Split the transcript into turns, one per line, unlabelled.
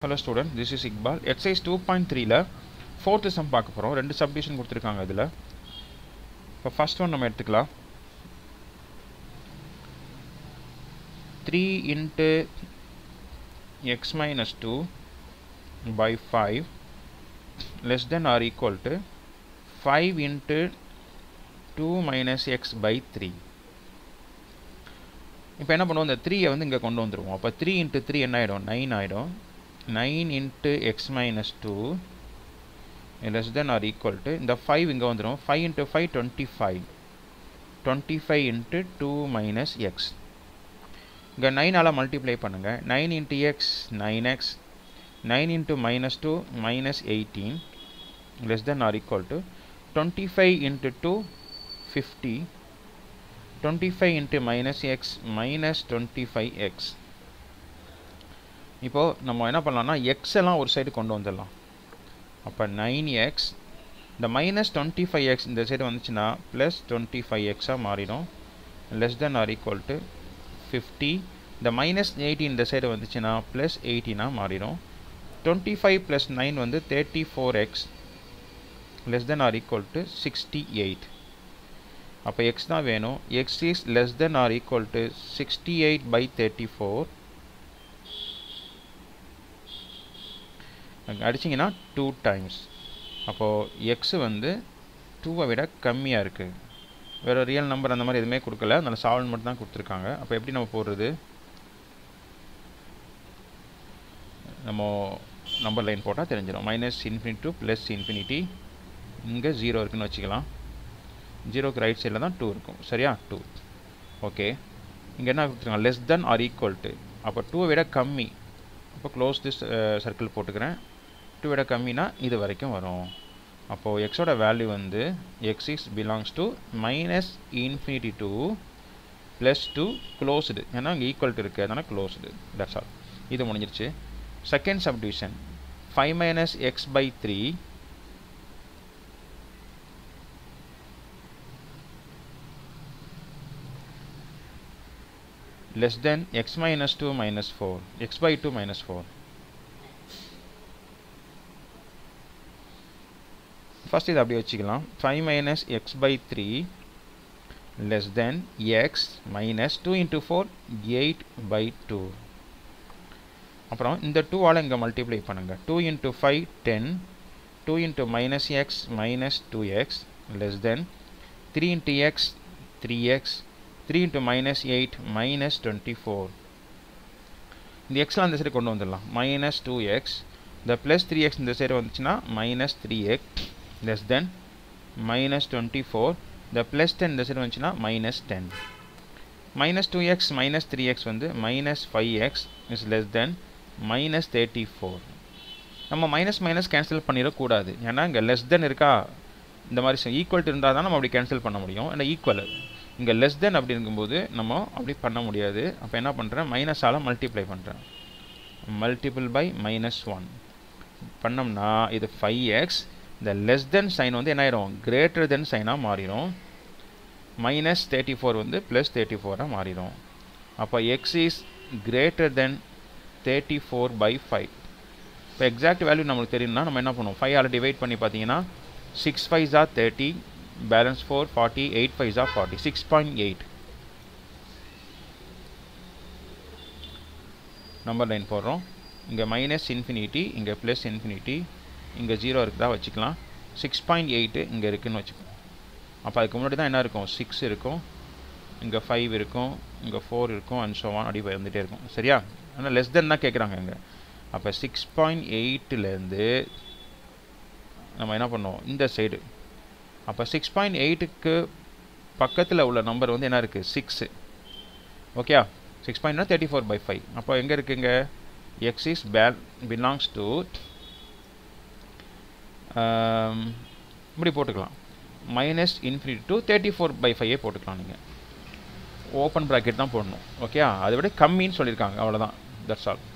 hello student this is Iqbal exercise two point த்ரீல fourth sum பார்க்க போகிறோம் ரெண்டு சப்டிஷன் கொடுத்துருக்காங்க இதில் இப்போ ஃபஸ்ட் ஒன் நம்ம எடுத்துக்கலாம் three into x minus two by five less than or equal to five into two minus x by three இப்போ என்ன பண்ணுவோம் இந்த த்ரீயை வந்து இங்கே கொண்டு வந்துடுவோம் அப்போ த்ரீ இன்ட்டு த்ரீ என்ன ஆகிடும் நைன் ஆகிடும் 9 into x minus 2 less than or equal to இந்த 5 இங்க வந்துரும் 5 into 5 25 25 into 2 minus x இங்க 9 ஆல மல்டிப்ளை பண்ணுங்க 9 into x 9x 9 into minus 2 minus 18 less than or equal to 25 into 2 50 25 into minus x minus 25x இப்போது நம்ம என்ன பண்ணலாம்னா எக்ஸ் எல்லாம் ஒரு சைடு கொண்டு வந்துடலாம் அப்போ நைன் எக்ஸ் இந்த மைனஸ் டுவெண்ட்டி ஃபைவ் எக்ஸ் இந்த சைடு வந்துச்சுன்னா ப்ளஸ் டுவெண்ட்டி ஃபைவ் எக்ஸாக மாறிடும் less than or equal to fifty இந்த மைனஸ் எயிட்டி இந்த சைடு வந்துச்சுன்னா ப்ளஸ் எயிட்டினாக மாறிடும் டுவெண்ட்டி ஃபைவ் ப்ளஸ் நைன் வந்து thirty four x less than or equal to sixty eight அப்போ எக்ஸ் தான் வேணும் x is less than or equal to sixty eight by thirty four அடிச்சிங்கன்னா two times அப்போது x வந்து டூவை விட கம்மியாக இருக்குது வேறு ரியல் நம்பர் அந்த மாதிரி எதுவுமே கொடுக்கல அதனால் சால்வ் மட்டும் தான் கொடுத்துருக்காங்க அப்போ எப்படி நம்ம போடுறது நம்ம நம்பர் லைன் போட்டால் தெரிஞ்சிடும் minus infinity to plus infinity இங்கே ஜீரோ இருக்குன்னு வச்சுக்கலாம் ஜீரோக்கு ரைட் சைடில் தான் டூ இருக்கும் சரியா டூ ஓகே இங்கே என்ன கொடுத்துருக்காங்க less than or equal to அப்போ டூவை விட கம்மி அப்போ க்ளோஸ் திஸ் சர்க்கிள் போட்டுக்கிறேன் டூ விட கம்மினா இது வரைக்கும் வரும் அப்போது எக்ஸோட வேல்யூ வந்து x is belongs to minus infinity to plus two closed ஏன்னா இங்கே ஈக்குவல் டு இருக்குது அதனால் க்ளோஸ்டு தட்ஸ் ஆல் இது முடிஞ்சிருச்சு second subdivision five minus x by three less than x minus 2 minus 4 x by 2 minus 4 first இது அப்படியே வச்சுக்கலாம் 5 minus x by 3 less than x minus 2 into 4 8 by 2 அப்புறம் இந்த 2 ஆல இங்க மல்டிப்ளை பண்ணுங்க 2 into 5 10 2 into minus x minus 2x less than 3 into x 3x 3 into minus 8 minus 24 இந்த எக்ஸ்லாம் அந்த சைடு கொண்டு வந்துடலாம் மைனஸ் டூ எக்ஸ் இந்த ப்ளஸ் த்ரீ எக்ஸ் இந்த சைடு வந்துச்சுன்னா minus three x less than minus twenty four இந்த plus ten இந்த side வந்துச்சுன்னா minus ten minus two x minus three x வந்து minus five x is less than minus thirty four நம்ம minus minus cancel பண்ணிடக்கூடாது ஏன்னா இங்கே less than இருக்கா இந்த மாதிரி ஈக்குவல் இருந்தால் தான் நம்ம அப்படி கேன்சல் பண்ண முடியும் ஏன்னா ஈக்குவல் இங்கே லெஸ் தென் அப்படி இருக்கும்போது நம்ம அப்படி பண்ண முடியாது அப்போ என்ன பண்ணுறேன் மைனஸால் மல்டிப்ளை பண்ணுறேன் மல்டிபிள் பை மைனஸ் ஒன் பண்ணோம்னா இது ஃபைவ் எக்ஸ் இந்த லெஸ் தென் சைன் வந்து என்ன ஆயிரும் கிரேட்டர் தென் சைனாக மாறிடும் மைனஸ் தேர்ட்டி ஃபோர் வந்து ப்ளஸ் தேர்ட்டி ஃபோராக மாறிடும் அப்போ x is greater than thirty four by five இப்போ எக்ஸாக்ட் வேல்யூ நம்மளுக்கு தெரியும்னா நம்ம என்ன பண்ணுவோம் ஃபைவ் ஆல் டிவைட் பண்ணி பார்த்தீங்கன்னா சிக்ஸ் ஃபைவ் ஜா thirty balance 4 40 8 5 are 40 6.8 number line போடுறோம் இங்கே மைனஸ் இன்ஃபினிட்டி இங்கே ப்ளஸ் இன்ஃபினிட்டி இங்கே ஜீரோ இருக்குதா வச்சுக்கலாம் சிக்ஸ் பாயிண்ட் எயிட்டு இங்கே இருக்குதுன்னு வச்சுக்கோம் அப்போ அதுக்கு முன்னாடி தான் என்ன இருக்கும் சிக்ஸ் இருக்கும் இங்கே ஃபைவ் இருக்கும் இங்கே ஃபோர் இருக்கும் அண்ட் ஸோ ஒன் அப்படி வந்துகிட்டே இருக்கும் சரியா ஆனால் லெஸ் தென் தான் கேட்குறாங்க இங்கே அப்போ சிக்ஸ் பாயிண்ட் எயிட்டுலேருந்து நம்ம என்ன பண்ணுவோம் இந்த சைடு அப்போ சிக்ஸ் பாயிண்ட் எயிட்டுக்கு பக்கத்தில் உள்ள நம்பர் வந்து என்ன இருக்குது சிக்ஸு ஓகே சிக்ஸ் பாயிண்ட்னா தேர்ட்டி ஃபோர் பை ஃபைவ் அப்போ எங்கே இருக்குங்க எக்ஸ் இஸ் பேல் பிலாங்ஸ் டு இப்படி போட்டுக்கலாம் minus infinity to thirty four by ஃபைவே போட்டுக்கலாம் நீங்கள் ஓப்பன் ப்ராக்கெட் தான் போடணும் ஓகே அதை விட கம்மின்னு சொல்லியிருக்காங்க அவ்வளோதான் தட்ஸ் ஆல்